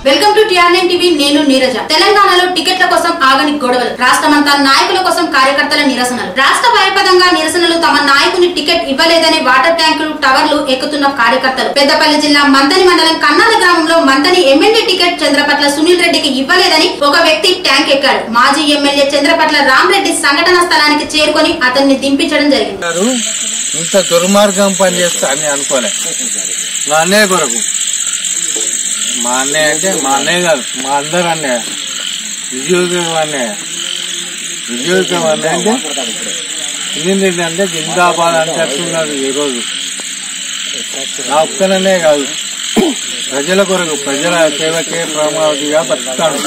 Welcome to TRN TV నేను నీరజ తెలంగాణలో టికెట్ల కోసం ఆగని గొడవలు రాష్ట్రమంతా నాయకుల కోసం కార్యకర్తల నిరసనలు రాష్ట్ర వ్యాపతంగా నిరసనలు తమ నాయకుని టికెట్ ఇవ్వలేదని వాటర్ ట్యాంకులు టవర్లు ఎక్కుతున్న కార్యకర్తలు పెద్దపల్లి జిల్లా మంతని మండలం కన్నాల గ్రామంలో మంతని ఎమ్మెల్యే టికెట్ చంద్రపట్ల సునీల్ రెడ్డికి ఇవ్వలేదని ఒక వ్యక్తి ట్యాంక్ ఎక్కాడు మాజీ ఎమ్మెల్యే చంద్రపట్ల రామరెడ్డి సంఘటన స్థలానికి చేరుకొని అతన్ని దింపించడం జరిగింది గారు ఇంత దుర్మార్గం పని చేస్తా అని అనుకోలే మా అన్నయ్య కొరకు మా అన్నయ్య అంటే మా అన్నయ్య కాదు మా అందరు అన్నయ్య విజయోగం అన్నయ్య విజయోగం అన్నయ్య అంటే సునీల్ అంటే జిందాబాద్ అని చెప్తున్నాడు ఈ రోజు నా ఒక్కననే కాదు ప్రజల కొరకు ప్రజల సేవకే ప్రమాదిగా బతుకుతాడు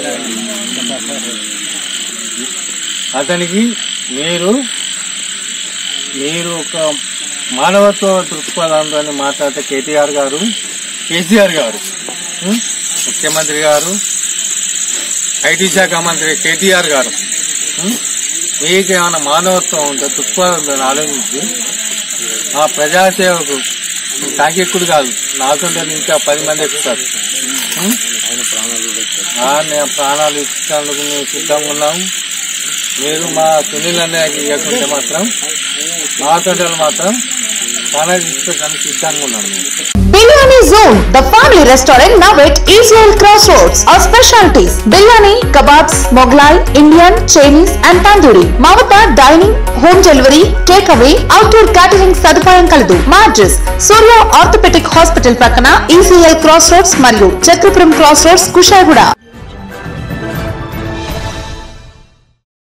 అతనికి మీరు మీరు ఒక మానవత్వ దృక్పథంతో మాట్లాడితే కేటీఆర్ గారు కేసీఆర్ గారు ఉం? ముఖ్యమంత్రి గారు ఐటీ శాఖ మంత్రి కేటీఆర్ గారు ఉం? మీకు ఏమైనా మానవత్వం ఉంటే దృక్పథంతో ఆలోచించి ఆ ప్రజాసేవకు తాకెక్కుడు కాదు నాకుంటే ఇంకా పది మంది ఎక్కుతారు ఉం? ఆ, నేను ప్రాణాలు ఇచ్చేందుకు మేము సిద్ధంగా ఉన్నాము మీరు మా సునీల్ అన్నయ్యకి ఇవ్వకుంటే మాత్రం మా తోటలు మాత్రం ప్రాణాలు ఇచ్చేదానికి సిద్ధంగా ఉన్నాను మేము. Biryani zone the family restaurant now at ఈజ్రాయల్ cross roads our specialities biryani kebabs Mughlai Indian Chinese and tandoori మా వద్ద dining home delivery take away outdoor catering సదుపాయం కలదు మా అడ్రస్ సూర్య ఆర్థోపెటిక్ హాస్పిటల్ ప్రక్కన ఈసీఎల్ క్రాస్ రోడ్స్ మరియు చక్రపురం క్రాస్ రోడ్స్ కుషాగూడ